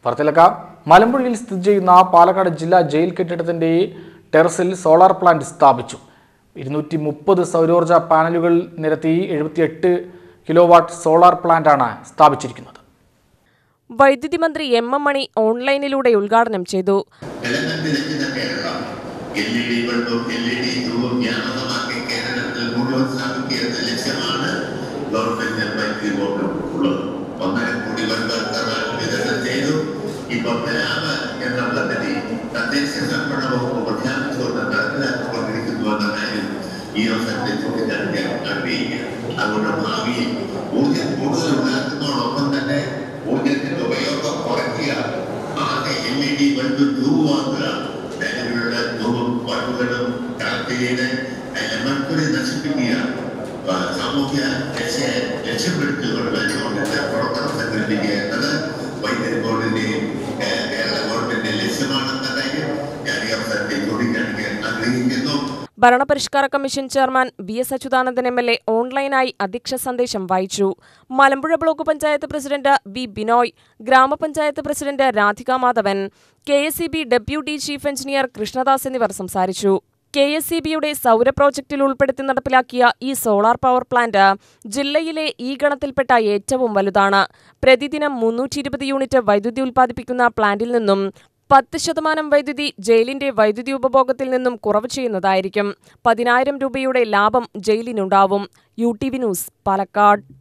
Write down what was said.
വാർത്തയിലക്ക മലമ്പുഴയിൽ സ്ഥിതി ചെയ്യുന്ന പാലക്കാട് ജില്ലാ ജയിൽ കെട്ടിടത്തിന്റെ ടെറസിൽ സോളാർ പ്ലാന്റ് സ്ഥാപിച്ചു ഇരുന്നൂറ്റി മുപ്പത് സൗരോർജ പാനലുകൾ നിരത്തി എഴുപത്തിയെട്ട് കിലോ വാട്ട് സോളാർ പ്ലാന്റാണ് സ്ഥാപിച്ചിരിക്കുന്നത് വൈദ്യുതി മന്ത്രി എം എം മണി ഓൺലൈനിലൂടെ ഉദ്ഘാടനം ചെയ്തു നിലനിർത്തിയിരിക്കുന്ന കേരളം എൽ ഇ ഡി ബൾബും എൽ ഇ ഡി ധൂവും വ്യാപകമാക്കി കേരളത്തിൽ മുഴുവൻ സ്ഥാപിക്കുക എന്ന ലക്ഷ്യമാണ് ഗവൺമെന്റ് വൈദ്യുതി ബോർഡ് ഉള്ളത് ഒന്നര കോടി ബൾബ് കർണാടക വിതരണം ചെയ്തു ഇപ്പൊ ലാബ് എന്ന പദ്ധതി തദ്ദേശ സംഭരണ വകുപ്പ് പ്രഖ്യാപിച്ചുകൊണ്ട് നടപ്പിലാക്കിക്കൊണ്ടിരിക്കുന്നു എന്ന കാര്യം ഈ അവസരത്തിൽ ചൂണ്ടിക്കാണിക്കാൻ ആഗ്രഹിക്കുക അതുകൊണ്ട് ഭാവിയിൽ ഊർജ്ജം കൂടുതൽ ഉണ്ടാക്കുന്നതോടൊപ്പം തന്നെ ഊർജ്ജത്തിന്റെ ഉപയോഗം കുറയ്ക്കുക ആകെ എൽ ഇ ഡി ബൾബ് ധൂവ് വാങ്ങുക നിലവിലുള്ള ധൂവും ബൾബുകളും കളക്ട് ചെയ്ത് മെർക്കുറി നശിപ്പിക്കുക ആ, സാമൂഹ്യ രക്ഷയെ ലക്ഷ്യപ്പെടുത്തിക്കൊണ്ട് ഗവൺമെന്റ് പ്രവർത്തനം സംഘടിപ്പിക്കുക എന്നത് വൈദ്യുതി ബോർഡിന്റെയും ഏ, കേരള ഗവൺമെന്റിന്റെ ലക്ഷ്യമാണെന്ന കാര്യം ഞാൻ ഈ അവസരത്തിൽ ചൂണ്ടിക്കാണിക്കാൻ ആഗ്രഹിക്കുന്നു ഭരണപരിഷ്കാര commission chairman V S Achuthanandan M L A ഓൺലൈനായി അധ്യക്ഷ സന്ദേശം വായിച്ചു Malampuzha block panchayat president V Binoy ഗ്രാമപഞ്ചായത്ത് president Radhika Madhavan K S E B deputy chief engineer Krishnadas എന്നിവർ സംസാരിച്ചു കെ എസ് ഇ ബിയുടെ സൗര പ്രോജക്റ്റിൽ ഉൾപ്പെടുത്തി നടപ്പിലാക്കിയ ഈ സോളാർ പവർ പ്ലാന്റ് ജില്ലയിലെ ഈ ഗണത്തിൽപ്പെട്ട ഏറ്റവും വലുതാണ് പ്രതിദിനം മുന്നൂറ്റി ഇരുപത് യൂണിറ്റ് വൈദ്യുതി ഉൽപ്പാദിപ്പിക്കുന്ന പ്ലാന്റിൽ നിന്നും പത്ത് ശതമാനം വൈദ്യുതി ജയിലിന്റെ വൈദ്യുതി ഉപഭോഗത്തിൽ നിന്നും കുറവ് ചെയ്യുന്നതായിരിക്കും പതിനായിരം രൂപയുടെ ലാഭം ജയിലിനുണ്ടാവും U T V news Palakkad